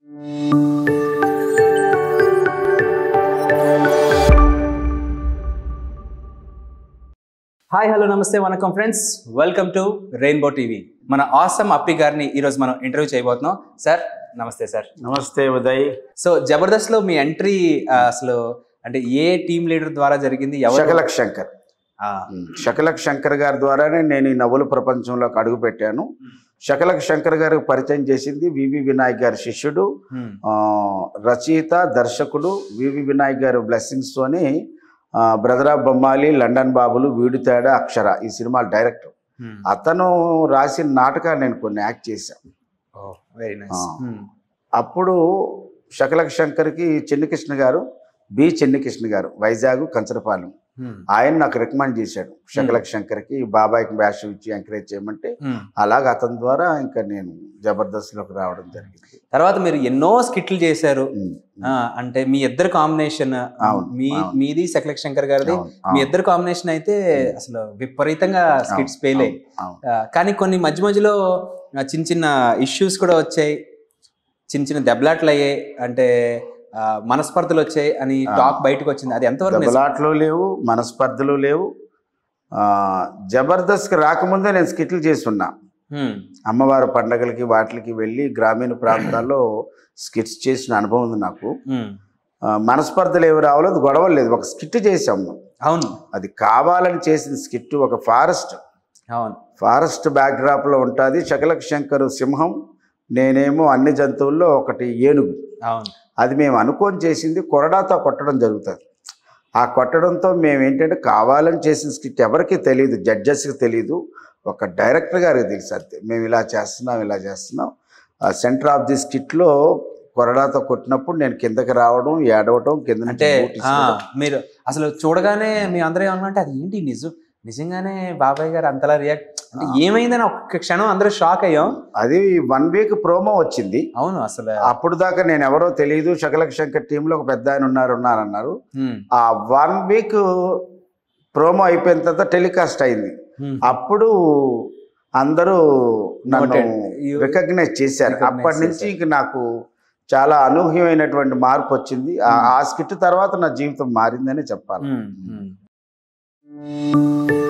Hi hello namaste vanakkam friends welcome to Rainbow TV awesome ఆసమ్ అప్పి గారిని ఈరోజు మనం ఇంటర్వ్యూ చేయబోతున్నాం సార్ నమస్తే సార్ నమస్తే ఉదయ్ సో జబర్దస్త్ లో మీ ఎంట్రీ అసలు అంటే ఏ టీమ్ లీడర్ ద్వారా జరిగింది ఎవరు శకలక్ శంకర్ ఆ, శకలక్ శంకర్ గారి ద్వారానే నేను ఈ నవ్వుల ప్రపంచంలోకి అడుగు పెట్టాను శకలక్ శంకర్ గారికి పరిచయం చేసింది వివి వినాయక్ గారి శిష్యుడు హ్మ్, ఆ, రచయిత దర్శకుడు వివి వినాయక్ గారి బ్లెస్సింగ్స్ తోని ఆ, బ్రదర్ ఆఫ్ బొమ్మాలి లండన్ బాబులు వీడు తేడా అక్షర ఈ సినిమా డైరెక్టర్ హ్మ్. అతను రాసిన నాటకాలు నేను కొన్ని యాక్ట్ చేశాను ఓ వెరీ నైస్ ఆ. అప్పుడు శకలక్ శంకర్కి చెన్నికృష్ణ గారు బి చెన్నికృష్ణ గారు వైజాగ్ కంచరపాలెం ఆయన నాకు రికమెండ్ చేశాడు శకలక్ శంకర్కి బాబాయ్కి వేషం ఇచ్చి ఎంకరేజ్ చేయమంటే అలాగ అతని ద్వారా ఇంకా నేను జబర్దస్త్లోకి రావడం జరిగింది తర్వాత మీరు ఎన్నో స్కిట్లు చేశారు ఉమ్, ఆ, అంటే మీ ఇద్దరు కాంబినేషన్ అవును, మీ అవును. మీది శకలక్ శంకర్ గారిది అవును, మీ అవును, ఇద్దరు కాంబినేషన్ అయితే అసలు విపరీతంగా స్కిట్స్ పేలే అవును. కానీ కొన్ని మధ్య మధ్యలో ఆ, చిన్న చిన్న ఇష్యూస్ కూడా వచ్చాయి చిన్న చిన్న దెబ్బలాట్లు అయ్యాయి అంటే ఆ, మనస్పర్ధలు వచ్చాయి అని ఆ. టాక్ బయటకు వచ్చింది అది ఎంతవరకు నిజం? దెబ్బలాట్లు లేవు మనస్పర్ధలు లేవు ఆ, జబర్దస్త్కి రాకముందే నేను స్కిట్లు చేస్తున్నా హ్మ్, అమ్మవారి పండగలకి వాటికి వెళ్ళి గ్రామీణ ప్రాంతాల్లో స్కిట్స్ చేసిన అనుభవం ఉంది నాకు హ్మ్. ఆ, మనస్పర్ధలు ఏమి రావలేదు గొడవలు లేదు ఒక స్కిట్ చేసాము అవును అది కావాలని చేసిన స్కిట్ ఒక ఫారెస్ట్ అవును ఫారెస్ట్ బ్యాక్డ్రాప్లో ఉంటుంది శకలక్ శంకర్ సింహం నేనేమో అన్ని జంతువుల్లో ఒకటి ఏనుగు అవును అది మేము అనుకొని చేసింది కొరడాతో కొట్టడం జరుగుతుంది ఆ కొట్టడంతో మేము ఏంటంటే కావాలని చేసిన స్కిట్ ఎవరికి తెలియదు జడ్జెస్కి తెలియదు ఒక డైరెక్టర్ గారికి తెలుసు అంతే మేము ఇలా చేస్తున్నాం ఇలా చేస్తున్నాం ఆ సెంటర్ ఆఫ్ ది స్కిట్లో కొరడాతో కొట్టినప్పుడు నేను కిందకి రావడం ఏడవడం కింద నుంచి అంటే boot ఆ, ఇసుకోవడం. మీరు అసలు చూడగానే మీ అందరూ ఏమన్నా అది ఏంటి నిజం నిజంగానే బాబాయ్ గారు అంతలా రియాక్ట్ అంటే ఏమైందని ఒక్క క్షణం అందరూ షాక్ అయ్యాం అది వన్ వీక్ ప్రోమో వచ్చింది అవును అసలు అప్పుడు దాకా నేను ఎవరో తెలియదు శకలక్ శంకర్ టీంలో ఒక పెద్ద ఆయన ఉన్నారు ఉన్నారు అన్నారు హ్మ్, ఆ వన్ వీక్ ప్రోమో అయిపోయిన తర్వాత టెలికాస్ట్ అయింది హ్మ్. అప్పుడు అందరూ నన్ను Noted. You- రికగ్నైజ్ చేశారు Recognize అప్పటి నుంచి చేశారు. ఇంక నాకు చాలా అనూహ్యమైనటువంటి మార్పు వచ్చింది ఆ- Hmm. ఆ స్కిట్ తర్వాత నా జీవితం మారిందని చెప్పాలి హ్మ్, హ్మ్.